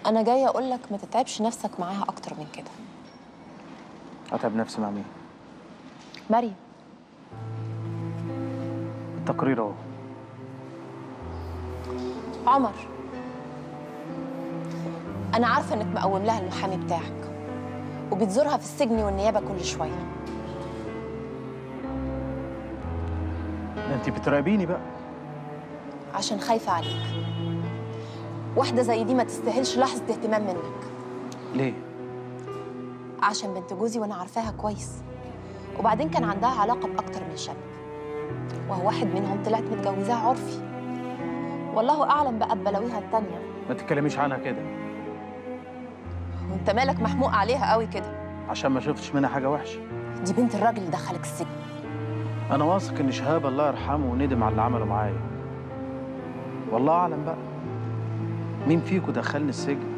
انا جايه اقول لك ما تتعبش نفسك معاها اكتر من كده اتعب نفسي مع مين مريم التقرير اهو عمر انا عارفه انك مقوم لها المحامي بتاعك وبتزورها في السجن والنيابه كل شويه ده انت بتراقبيني بقى عشان خايفه عليك واحده زي دي ما تستاهلش لحظه اهتمام منك ليه عشان بنت جوزي وانا عارفاها كويس وبعدين كان عندها علاقه باكتر من شاب وهو واحد منهم طلعت متجوزاه عرفي والله اعلم بقى ببلاويها التانيه ما تتكلميش عنها كده وانت مالك محموق عليها قوي كده عشان ما شفتش منها حاجه وحشه دي بنت الراجل اللي دخلك السجن انا واثق ان شهاب الله يرحمه وندم على اللي عمله معايا والله اعلم بقى مين فيكم دخلني السجن